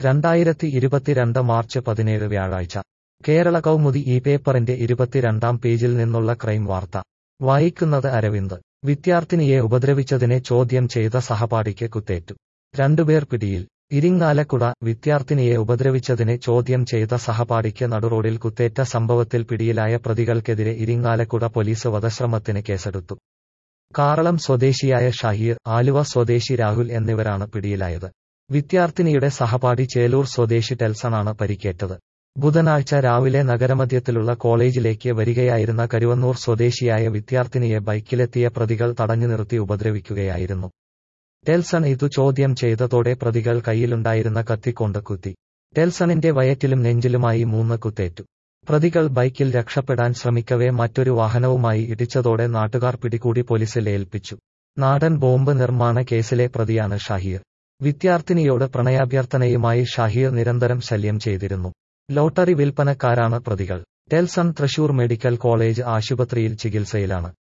രണ്ടായിരത്തി ഇരുപത്തിരണ്ട് മാർച്ച് പതിനേഴ് വ്യാഴാഴ്ച കേരള കൗമുദി ഈ പേപ്പറിന്റെ ഇരുപത്തിരണ്ടാം പേജിൽ നിന്നുള്ള ക്രൈം വാർത്ത വായിക്കുന്നത് അരവിന്ദ് വിദ്യാർത്ഥിനിയെ ഉപദ്രവിച്ചതിനെ ചോദ്യം ചെയ്ത സഹപാഠിക്ക് കുത്തേറ്റു രണ്ടുപേർ പിടിയിൽ ഇരിങ്ങാലക്കുട വിദ്യാർത്ഥിനിയെ ഉപദ്രവിച്ചതിനെ ചോദ്യം ചെയ്ത സഹപാഠിക്ക് നടുറോഡിൽ കുത്തേറ്റ സംഭവത്തിൽ പിടിയിലായ പ്രതികൾക്കെതിരെ ഇരിങ്ങാലക്കുട പോലീസ് വധശ്രമത്തിന് കേസെടുത്തു കാറളം സ്വദേശിയായ ഷഹീർ ആലുവ സ്വദേശി രാഹുൽ എന്നിവരാണ് പിടിയിലായത് വിദ്യാർത്ഥിനിയുടെ സഹപാഠി ചേലൂർ സ്വദേശി ടെൽസണാണ് പരിക്കേറ്റത് ബുധനാഴ്ച രാവിലെ നഗരമധ്യത്തിലുള്ള കോളേജിലേക്ക് വരികയായിരുന്ന കരുവന്നൂർ സ്വദേശിയായ വിദ്യാർത്ഥിനിയെ ബൈക്കിലെത്തിയ പ്രതികൾ തടഞ്ഞു നിർത്തി ഉപദ്രവിക്കുകയായിരുന്നു ടെൽസൺ ഇതു ചോദ്യം ചെയ്തതോടെ പ്രതികൾ കയ്യിലുണ്ടായിരുന്ന കത്തിക്കൊണ്ട് കുത്തി ടെൽസണിന്റെ വയറ്റിലും നെഞ്ചിലുമായി മൂന്ന് കുത്തേറ്റു പ്രതികൾ ബൈക്കിൽ രക്ഷപ്പെടാൻ ശ്രമിക്കവേ മറ്റൊരു വാഹനവുമായി ഇടിച്ചതോടെ നാട്ടുകാർ പിടികൂടി പോലീസിൽ ഏൽപ്പിച്ചു നാടൻ ബോംബ് നിർമ്മാണ കേസിലെ പ്രതിയാണ് ഷാഹിർ വിദ്യാർത്ഥിനിയോട് പ്രണയാഭ്യർത്ഥനയുമായി ഷാഹിർ നിരന്തരം ശല്യം ചെയ്തിരുന്നു ലോട്ടറി വിൽപ്പനക്കാരാണ് പ്രതികൾ ടെൽസൺ തൃശൂർ മെഡിക്കൽ കോളേജ് ആശുപത്രിയിൽ ചികിത്സയിലാണ്